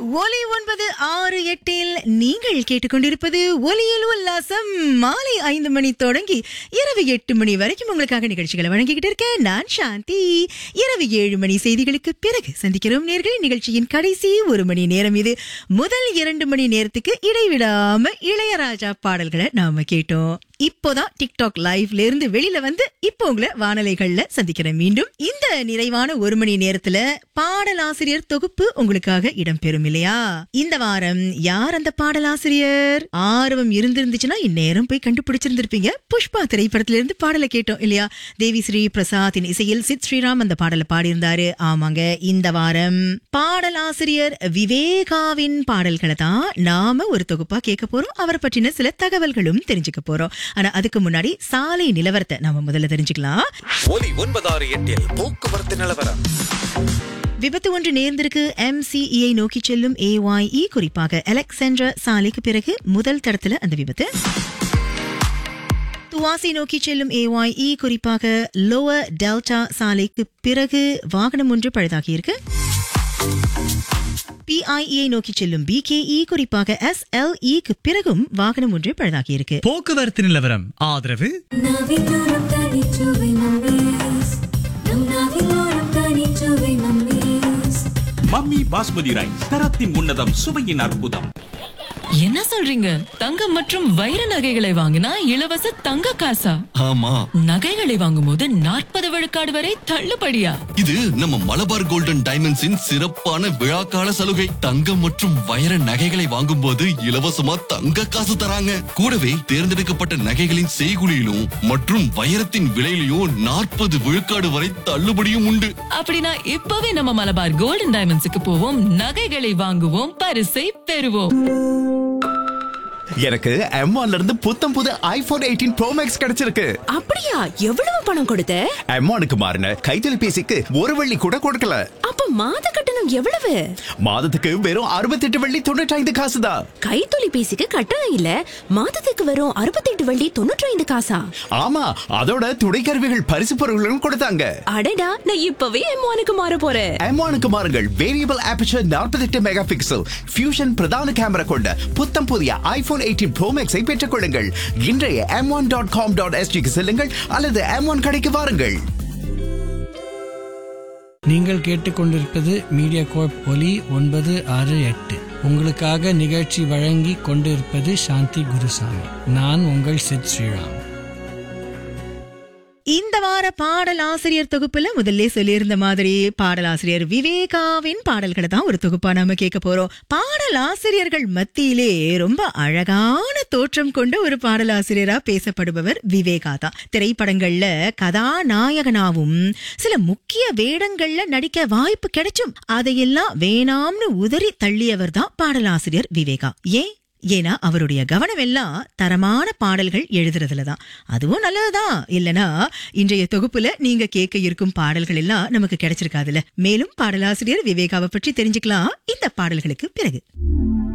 ஒலி ஒன்பது ஆறு எட்டில் நீங்கள் கேட்டுக்கொண்டிருப்பது ஒலியில் உல்லாசம் மாலை ஐந்து மணி தொடங்கி இரவு எட்டு மணி வரைக்கும் உங்களுக்காக நிகழ்ச்சிகளை வழங்கிக்கிட்டு இருக்கேன் நான் சாந்தி இரவு ஏழு மணி செய்திகளுக்கு பிறகு சந்திக்கிறோம் நேர்கள் நிகழ்ச்சியின் கடைசி ஒரு மணி நேரம் இது முதல் இரண்டு மணி நேரத்துக்கு இடைவிடாம இளையராஜா பாடல்களை நாம கேட்டோம் இப்போதான் டிக்டாக் லைவ்ல இருந்து வெளியில வந்து இப்போ உங்களை வானலைகள்ல சந்திக்கிறேன் மீண்டும் இந்த நிறைவான ஒரு மணி நேரத்துல பாடலாசிரியர் தொகுப்பு உங்களுக்காக இடம்பெறும் இல்லையா இந்த வாரம் யார் அந்த பாடலாசிரியர் ஆர்வம் இருந்திருந்துச்சுன்னா இந்நேரம் போய் கண்டுபிடிச்சிருந்திருப்பீங்க புஷ்பா திரைப்படத்துல இருந்து பாடலை கேட்டோம் இல்லையா தேவி ஸ்ரீ பிரசாத்தின் இசையில் சித் ஸ்ரீராம் அந்த பாடலை பாடியிருந்தாரு ஆமாங்க இந்த வாரம் பாடலாசிரியர் விவேகாவின் பாடல்களை தான் நாம ஒரு தொகுப்பா கேட்க போறோம் அவரை பற்றின சில தகவல்களும் தெரிஞ்சுக்க போறோம் ஆனா அதுக்கு முன்னாடி சாலை நிலவரத்தை நாம முதல்ல தெரிஞ்சுக்கலாம் ஒலி ஒன்பதாறு எட்டில் போக்குவரத்து நிலவரம் விபத்து ஒன்று நேர்ந்திருக்கு எம்சிஇயை நோக்கி செல்லும் ஏஒய்இ குறிப்பாக அலெக்சாண்ட்ரா சாலைக்கு பிறகு முதல் தடத்துல அந்த விபத்து துவாசி நோக்கி செல்லும் ஏஒய்இ குறிப்பாக லோவர் டெல்டா சாலைக்கு பிறகு வாகனம் ஒன்று பழுதாகியிருக்கு பிஐஇயை நோக்கி செல்லும் பிகேஇ குறிப்பாக எஸ்எல்இக்கு பிறகும் வாகனம் ஒன்று பழுதாகியிருக்கு போக்குவரத்து நிலவரம் ஆதரவு நாவிலோரம் தனிச்சுவை நம்மீஸ் நம் நாவிலோரம் தனிச்சுவை நம்மீஸ் மம்மி பாஸ்மதி ரைஸ் தரத்தின் உன்னதம் சுவையின் அற்புதம் என்ன சொல்றீங்க தங்கம் மற்றும் வைர நகைகளை வாங்கினா இலவச தங்க காசா ஆமா நகைகளை வாங்கும்போது நாற்பது விழுக்காடு வரை தள்ளுபடியா இது நம்ம மலபார் கோல்டன் டைமண்ட்ஸின் சிறப்பான விழாக்கால சலுகை தங்கம் மற்றும் வைர நகைகளை வாங்கும்போது இலவசமா தங்க காசு தராங்க கூடவே தேர்ந்தெடுக்கப்பட்ட நகைகளின் செய்குலியிலும் மற்றும் வைரத்தின் விலையிலும் நாற்பது விழுக்காடு வரை தள்ளுபடியும் உண்டு அப்படின்னா இப்பவே நம்ம மலபார் கோல்டன் டைமண்ட்ஸுக்கு போவோம் நகைகளை வாங்குவோம் பரிசை பெறுவோம் எனக்கு M1 ல இருந்து புத்தம் புது ஐபோன் எயிட்டீன் ப்ரோ மேக்ஸ் கிடைச்சிருக்கு அப்படியா எவ்வளவு பணம் கொடுத்த M1க்கு மாறின கைத்தொலைபேசிக்கு ஒரு வெள்ளி கூட கொடுக்கல அப்ப மாத கட்டணம் எவ்வளவு மாதத்துக்கு வெறும் அறுபத்தெட்டு வெள்ளி தொண்ணூற்றி ஐந்து காசு தான் கைத்தொலைபேசிக்கு கட்டணம் இல்ல மாதத்துக்கு வரும் அறுபத்தெட்டு வள்ளி தொண்ணூற்றி ஐந்து காசா ஆமா அதோட துணை கருவிகள் பரிசு பொருட்களும் கொடுத்தாங்க அடடா நான் இப்பவே எம்மானுக்கு மாற போறேன் M1க்கு மாறுங்கள் variable aperture 48 megapixel fusion பிரதான கேமரா கொண்ட புத்தம் புதிய ஐபோன் எயிட்டீன் ப்ரோ மேக்ஸை பெற்றுக் கொள்ளுங்கள் இன்றைய M one dot com dot எஸ்டிக்கு செல்லுங்கள் அல்லது எம் ஒன் கடைக்கு வாருங்கள் நீங்கள் கேட்டுக்கொண்டிருப்பது மீடியா கோப் ஒலி ஒன்பது ஆறு எட்டு உங்களுக்காக நிகழ்ச்சி வழங்கி கொண்டிருப்பது சாந்தி குருசாமி நான் உங்கள் சித் ஸ்ரீராம் இந்த வார பாடலாசிரியர் தொகுப்புல முதல்ல சொல்லியிருந்த மாதிரி பாடலாசிரியர் விவேகாவின் பாடல்களை தான் ஒரு தொகுப்பா நாம கேட்க போறோம் பாடலாசிரியர்கள் மத்தியிலே ரொம்ப அழகான தோற்றம் கொண்ட ஒரு பாடலாசிரியரா பேசப்படுபவர் விவேகா தான் திரைப்படங்கள்ல கதாநாயகனாவும் சில முக்கிய வேடங்கள்ல நடிக்க வாய்ப்பு கிடைச்சும் அதையெல்லாம் வேணாம்னு உதறி தள்ளியவர் தான் பாடலாசிரியர் விவேகா ஏன் ஏன்னா அவருடைய கவனம் எல்லாம் தரமான பாடல்கள் எழுதுறதுல தான் அதுவும் நல்லதுதான் இல்லனா இன்றைய தொகுப்புல நீங்க கேட்க இருக்கும் பாடல்கள் எல்லாம் நமக்கு கிடைச்சிருக்காதுல்ல மேலும் பாடலாசிரியர் விவேகாவை பற்றி தெரிஞ்சுக்கலாம் இந்த பாடல்களுக்கு பிறகு